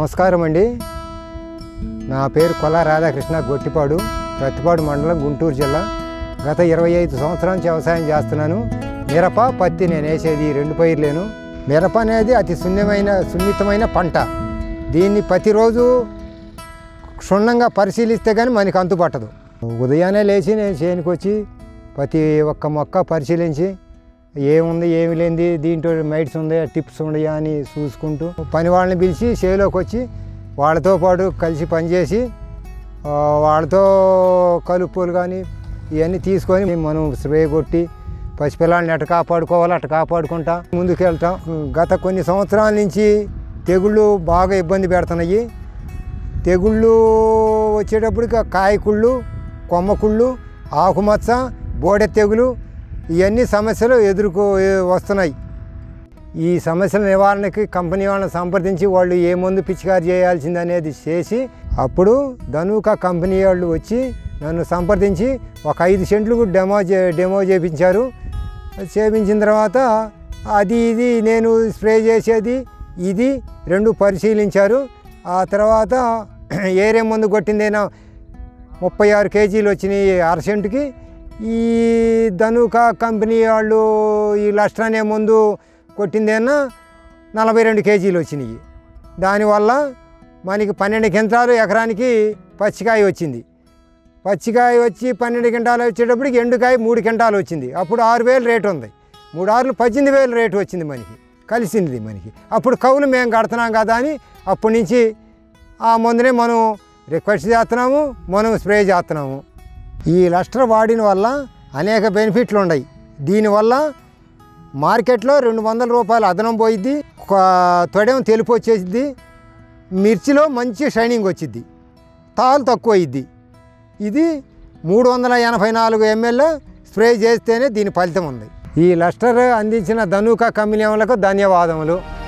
నమస్కారం అండి నా పేరు కొల రాధాకృష్ణ గొట్టిపాడు ప్రతిపాడు మండలం గుంటూరు జిల్లా గత ఇరవై ఐదు సంవత్సరాల నుంచి వ్యవసాయం చేస్తున్నాను మిరప పత్తి నేను వేసేది ఈ రెండు పైర్లేను మిరప అనేది అతి సున్నితమైన సున్నితమైన పంట దీన్ని ప్రతిరోజు క్షుణ్ణంగా పరిశీలిస్తే కానీ మనకి అంతు పట్టదు ఉదయాన్నే లేచి నేను చేనుకు వచ్చి ప్రతి ఒక్క మొక్క పరిశీలించి ఏముంది ఏమి లేనిది దీంట్లో మైట్స్ ఉన్నాయా టిప్స్ ఉన్నాయా అని చూసుకుంటూ పని వాళ్ళని పిలిచి చేలోకి వచ్చి వాళ్ళతో పాటు కలిసి పనిచేసి ఆ, వాళ్ళతో కలుపులు కానీ ఇవన్నీ తీసుకొని మనం స్ప్రే కొట్టి పసిపిల్లల్ని ఎట్ట కాపాడుకోవాలి అట్ట కాపాడుకుంటా ముందుకు వెళ్తాం గత కొన్ని సంవత్సరాల నుంచి తెగుళ్ళు బాగా ఇబ్బంది పెడుతున్నాయి తెగుళ్ళు వచ్చేటప్పటికి కాయకుళ్ళు కొమ్మకుళ్ళు ఆకుమచ్చ బోడె తెగులు ఇవన్నీ సమస్యలు ఎదుర్కో వస్తున్నాయి ఈ సమస్యల నివారణకి కంపెనీ వాళ్ళని సంప్రదించి వాళ్ళు ఏ మందు పిచికారి చేయాల్సింది అనేది చేసి అప్పుడు ధనుక కంపెనీ వాళ్ళు వచ్చి నన్ను సంప్రదించి ఒక ఐదు సెంట్లు డెమో చే డెమో చేయించారు చేయించిన తర్వాత అది ఇది నేను స్ప్రే చేసేది ఇది రెండు పరిశీలించారు ఆ తర్వాత ఏరే మందు కొట్టిందేనా ముప్పై ఆరు కేజీలు వచ్చినాయి అరసెంటుకి ఈ ధనుక కంపెనీ వాళ్ళు ఈ లస్టర్ అనే ముందు కొట్టిందేనా నలభై రెండు కేజీలు వచ్చినాయి దానివల్ల మనకి పన్నెండు కింటాలు ఎకరానికి పచ్చికాయ వచ్చింది పచ్చికాయ వచ్చి పన్నెండు కింటాలు వచ్చేటప్పటికి ఎండుకాయ మూడు కింటాలు వచ్చింది అప్పుడు ఆరు వేలు రేటు ఉంది మూడు ఆరులు పద్దెనిమిది వేలు రేటు వచ్చింది మనకి కలిసింది మనకి అప్పుడు కవులు మేము కడుతున్నాం కదా అని అప్పటి నుంచి ఆ మందునే మనం రిక్వెస్ట్ చేస్తున్నాము మనం స్ప్రే చేస్తున్నాము ఈ లస్టర్ వాడిన వల్ల అనేక బెనిఫిట్లు ఉన్నాయి దీనివల్ల మార్కెట్లో రెండు వందల రూపాయలు అదనం పోయిద్ది ఒక తొడెం తెలుపు వచ్చేసిద్ది మిర్చిలో మంచి షైనింగ్ వచ్చిద్ది తాలు తక్కువ అయ్యిద్ది ఇది మూడు వందల ఎనభై నాలుగు ఎంఎల్ స్ప్రే చేస్తేనే దీని ఫలితం ఉంది ఈ లస్టర్ అందించిన ధనుక కంపెనీ వాళ్ళకు ధన్యవాదములు